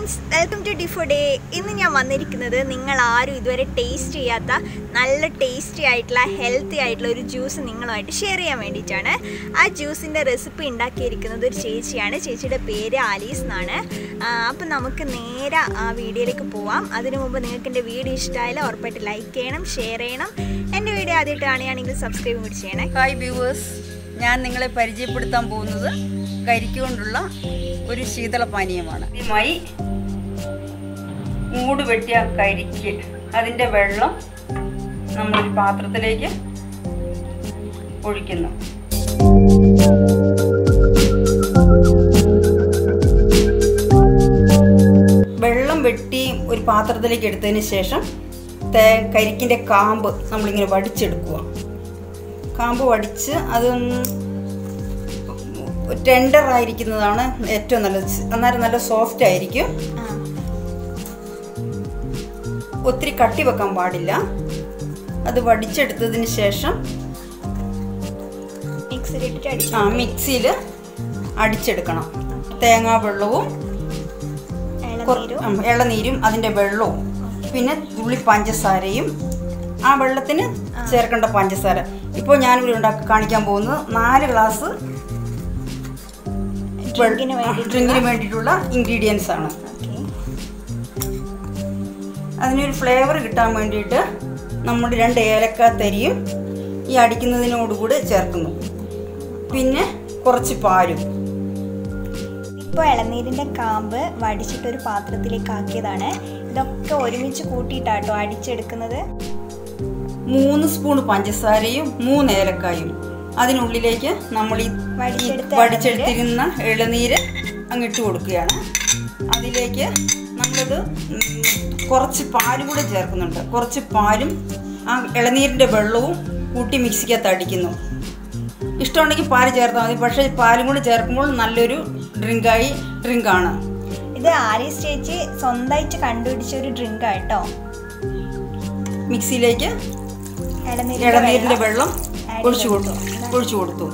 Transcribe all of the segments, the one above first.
Friends welcome to ഡിഫോ ഡേ ഇന്ന് ഞാൻ വന്നിരിക്കുന്നത് നിങ്ങൾ ആരും ഇതുവരെ ടേസ്റ്റ് ചെയ്യാത്ത നല്ല ടേസ്റ്റി ആയിട്ടുള്ള ഹെൽത്തി ആയിട്ടുള്ള ഒരു ജ്യൂസ് നിങ്ങളുമായിട്ട് ഷെയർ ചെയ്യാൻ വേണ്ടിയിട്ടാണ് ആ ജ്യൂസിൻ്റെ റെസിപ്പി ഉണ്ടാക്കിയിരിക്കുന്നത് ഒരു ചേച്ചിയാണ് ചേച്ചിയുടെ പേര് ആലീസ് എന്നാണ് അപ്പം നമുക്ക് നേരെ ആ വീഡിയോയിലേക്ക് പോവാം അതിനു മുമ്പ് നിങ്ങൾക്ക് എൻ്റെ വീഡിയോ ഇഷ്ടമായാലും ഉറപ്പായിട്ട് ലൈക്ക് ചെയ്യണം ഷെയർ ചെയ്യണം എൻ്റെ വീഡിയോ ആദ്യമായിട്ട് കാണുകയാണെങ്കിൽ സബ്സ്ക്രൈബ് കൂടി ചെയ്യണേ ഹായ് വ്യൂവേഴ്സ് ഞാൻ നിങ്ങളെ പരിചയപ്പെടുത്താൻ പോകുന്നത് കരിക്കൊണ്ടുള്ള ഒരു ശീതളപാനീയമാണ് ആദ്യമായി മൂട് വെട്ടിയ കരിക്ക് അതിൻ്റെ വെള്ളം നമ്മളൊരു പാത്രത്തിലേക്ക് ഒഴിക്കുന്നു വെള്ളം വെട്ടി ഒരു പാത്രത്തിലേക്ക് എടുത്തതിന് ശേഷം തേ കരിക്കിൻ്റെ കാമ്പ് നമ്മളിങ്ങനെ വടിച്ചെടുക്കുക കാമ്പ് വടിച്ച് അത് ടെൻഡർ ആയിരിക്കുന്നതാണ് ഏറ്റവും നല്ലത് അന്നേരം നല്ല സോഫ്റ്റ് ആയിരിക്കും ഒത്തിരി കട്ടി വെക്കാൻ പാടില്ല അത് വടിച്ചെടുത്തതിന് ശേഷം മിക്സിയിലിട്ടിട്ട് അടിച്ചു ആ മിക്സിയിൽ അടിച്ചെടുക്കണം തേങ്ങാ വെള്ളവും കൊർ- ഇളനീരും ഉം, ഇളനീരും അതിൻ്റെ വെള്ളവും പിന്നെ തുള്ളി പഞ്ചസാരയും ആ വെള്ളത്തിന് ചേർക്കേണ്ട പഞ്ചസാര ഇപ്പോൾ ഞാനിവിടെ ഉണ്ടാക്കി കാണിക്കാൻ പോകുന്നത് നാല് ഗ്ലാസ് ഡ്രിങ്കിന് വേണ്ടിയിട്ടുള്ള- ഡ്രിങ്കിന് വേണ്ടിയിട്ടുള്ള ഇൻഗ്രീഡിയൻസ് ആണ് ഓക്കെ അതിനൊരു ഫ്ലേവർ കിട്ടാൻ വേണ്ടിയിട്ട് നമ്മൾ രണ്ട് ഏലക്ക തരിയും ഈ അടിക്കുന്നതിനോടുകൂടി ചേർക്കുന്നു പിന്നെ കുറച്ച് പാലും ഇപ്പോൾ ഇളനീരിൻ്റെ കാമ്പ് വടിച്ചിട്ട് ഒരു പാത്രത്തിലേക്ക് ആക്കിയതാണ് ഇതൊക്കെ ഒരുമിച്ച് കൂട്ടിയിട്ടാട്ടോ അടിച്ചെടുക്കുന്നത് മൂന്ന് സ്പൂൺ പഞ്ചസാരയും മൂന്ന് ഏലക്കായും അതിനുള്ളിലേക്ക് നമ്മൾ ഈ ഈ വടിച്ചെടുത്ത വടിച്ചെടുത്തിരുന്ന ഇളനീര് അങ്ങിട്ട് കൊടുക്കുകയാണ് അതിലേക്ക് നമ്മളത് ഉം, കുറച്ച് പാലും കൂടെ ചേർക്കുന്നുണ്ട് കുറച്ച് പാലും ആ ഇളനീരിൻ്റെ വെള്ളവും കൂട്ടി മിക്സിക്കകത്ത് അടിക്കുന്നു ഇഷ്ടമുണ്ടെങ്കിൽ പാല് ചേർത്താൽ മതി പക്ഷേ പാലും കൂടി ചേർക്കുമ്പോൾ നല്ലൊരു ഡ്രിങ്കായി ഡ്രിങ്കാണ് ഇത് ആരീസ് ചേച്ചി സ്വന്തമായിട്ട് കണ്ടുപിടിച്ച ഒരു ഡ്രിങ്ക് ആട്ടോ മിക്സിയിലേക്ക് ഇളനീരിൻ്റെ ഇളനീരിൻ്റെ വെള്ളം വെള്ളം add ഒഴിച്ചു ചെയ്ത് കൊടുത്തു ഒഴിച്ചു കൊടുത്തു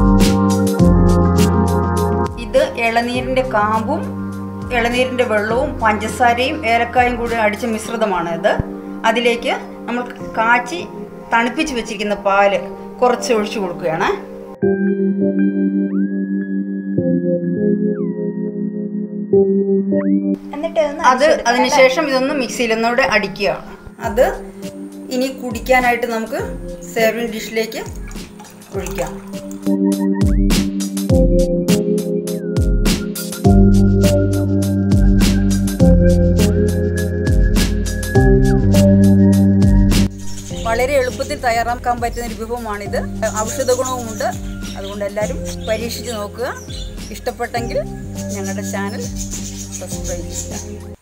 ഇത് ഇളനീരിൻ്റെ കാമ്പും ഇളനീരിൻ്റെ വെള്ളവും പഞ്ചസാരയും ഏലക്കായും കൂടി അടിച്ച മിശ്രിതമാണ് ഇത് അതിലേക്ക് നമ്മൾ കാച്ചി തണുപ്പിച്ച് വെച്ചിരിക്കുന്ന പാല് കുറച്ച് ഒഴിച്ചു കൊടുക്കുകയാണ് എന്നിട്ട് ഒന്ന് അത് അടിച്ചെടുക്കണം അല്ലേ? അതിനുശേഷം ഇതൊന്ന് മിക്സിയിൽ ഒന്നുകൂടെ അടിക്കുക അത് ഇനി കുടിക്കാനായിട്ട് നമുക്ക് സെർവിങ് ഡിഷിലേക്ക് ഒഴിക്കാം വളരെ എളുപ്പത്തിൽ തയ്യാറാക്കാൻ പറ്റുന്ന ഒരു വിഭവമാണിത് ഔഷധ ഗുണവുമുണ്ട് അതുകൊണ്ട് എല്ലാവരും പരീക്ഷിച്ച് നോക്കുക ഇഷ്ടപ്പെട്ടെങ്കിൽ ഞങ്ങളുടെ ചാനൽ സബ്സ്ക്രൈബ് ചെയ്യുക